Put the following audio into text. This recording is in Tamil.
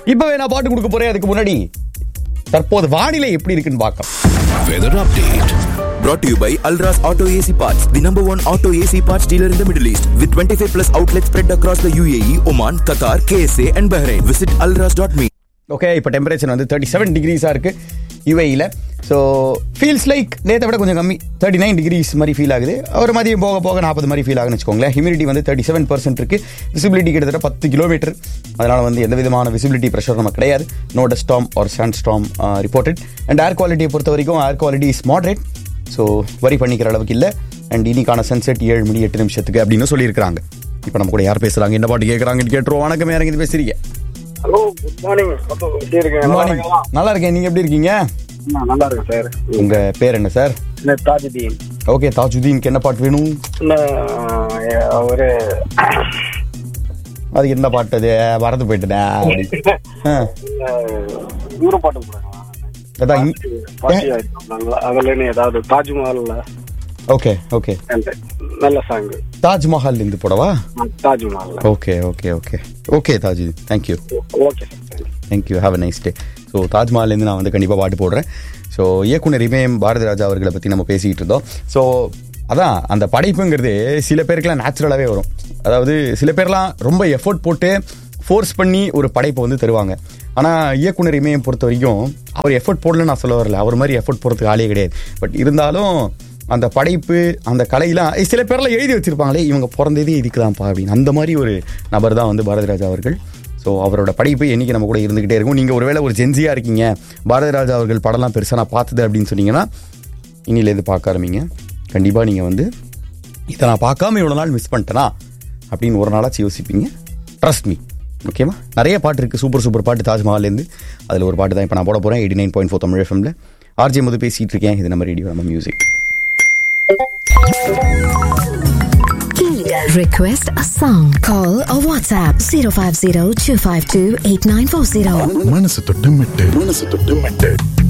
இப்பவே நான் பாட்டு கொடுக்க போறேன் அதுக்கு முன்னாடி தற்போது வானிலை எப்படி இருக்குன்னு பார்க்கலாம் Weather update. Brought to you by Alras Auto AC Parts, the number one auto AC parts dealer in the Middle East, with 25 plus outlets spread across the UAE, Oman, Qatar, KSA, and Bahrain. Visit alras.me. Okay இப்போ டெம்பரேச்சர் வந்து தேர்ட்டி செவன் டிகிரிஸாக இருக்கு யூஏயில் ஸோ ஃபீல்ஸ் லைக் நேற்றை விட கொஞ்சம் கம்மி தேர்ட்டி நைன் டிகிரிஸ் மாதிரி ஃபீல் ஆகுது ஒரு மதியம் போக போக நாற்பது மாதிரி ஃபீல் ஆகுன்னு வச்சுக்கோங்களேன் ஹியூமிடிட்டி வந்து தேர்ட்டி செவன் பர்சன்ட் இருக்கு விசிபிலிட்டி கிட்டத்தட்ட பத்து கிலோமீட்டர் அதனால வந்து எந்த விதமான விசிபிலிட்டி ப்ரெஷர் நமக்கு கிடையாது no dust storm or sand storm reported and air குவாலிட்டியை பொறுத்த வரைக்கும் air quality is moderate so worry பண்ணிக்கிற அளவுக்கு இல்லை அண்ட் இன்னைக்கான சன்செட் ஏழு மணி எட்டு நிமிஷத்துக்கு அப்படின்னு சொல்லியிருக்காங்க இப்போ நம்ம கூட யார் பேசுறாங்க என்ன பாட்டு கேட்குறாங்கன்னு கேட்டுருவோம் வணக்கம் இறங்கி பேசுறீங்க ஹலோ குட் மார்னிங் எப்படி இருக்கீங்க Good நல்லா morning. இருக்கீங்களா? நல்லா இருக்கேன் நீங்க எப்படி இருக்கீங்க நான் நல்லா இருக்கேன் சார் உங்க பேர் என்ன சார் என்ன தாஜுதீன் ஓகே தாஜுதீனுக்கு என்ன பாட்டு வேணும் என்ன ஒரு அது என்ன பாட்டு அது மறந்து போயிட்டேனே அப்படி. ஆ, ஊர பாட்டு போடுறாங்க அதான் இங்- பாட்டி நல்லா அதுல இருந்து ஏதாவது தாஜ்மஹால்ல ஓகே ஓகே அந்த நல்ல சாங் தாஜ்மஹால் இருந்து போடவா தாஜ்மஹால்ல ஓகே ஓகே ஓகே ஓகே தாஜு thank you okay sir thank you have a nice day so தாஜ்மஹால்லேருந்து நான் வந்து கண்டிப்பாக பாட்டு போடுறேன் ஸோ இயக்குனர் இமயம் பாரதி ராஜா அவர்களை பற்றி நம்ம பேசிக்கிட்டு இருந்தோம் ஸோ அதான் அந்த படைப்புங்கிறது சில பேருக்குலாம் நேச்சுரலாகவே வரும் அதாவது சில பேர்லாம் ரொம்ப எஃபோர்ட் போட்டு ஃபோர்ஸ் பண்ணி ஒரு படைப்பை வந்து தருவாங்க ஆனால் இயக்குனர் இமயம் பொறுத்த வரைக்கும் அவர் எஃபோர்ட் போடலன்னு நான் சொல்ல வரல அவர் மாதிரி எஃபோர்ட் போடுறதுக்கு ஆளே கிடையாது பட் இருந்தாலும் அந்த படைப்பு அந்த கலையெல்லாம் ஏய், சில பேர்லாம் எழுதி வச்சிருப்பாங்களே இவங்க பிறந்ததே இதுக்கு தான்ப்பா அப்படின்னு அந்த மாதிரி ஒரு நபர் தான் வந்து பாரதி ராஜா அவர்கள் ஸோ அவரோட படிப்பு என்னைக்கு நம்ம கூட இருந்துகிட்டே இருக்கும் நீங்கள் ஒருவேளை ஒரு ஜென்சியாக இருக்கீங்க பாரதி ராஜா அவர்கள் படம்லாம் பெருசாக நான் பார்த்தது அப்படின்னு சொன்னீங்கன்னா இன்னிலேருந்து பார்க்க ஆரம்பிங்க கண்டிப்பாக நீங்கள் வந்து இதை நான் பார்க்காம இவ்வளோ நாள் மிஸ் பண்ணிட்டேனா அப்படின்னு ஒரு நாளாச்சு யோசிப்பீங்க ட்ரஸ்ட் மீ ஓகேவா நிறைய பாட்டு இருக்குது சூப்பர் சூப்பர் பாட்டு தாஜ்மஹால்லேருந்து அதில் ஒரு பாட்டு தான் இப்போ நான் போட போகிறேன் eighty nine point four Tamil எஃப்எம்ல ஆர்ஜே முது பேசிகிட்டு இருக்கேன் இது நம்ம ரேடியோ நம்ம music Request a song. Call or WhatsApp 050 252 8940. மனசு தொட்டு மெட்டு மனசு தொட்டு மெட்டு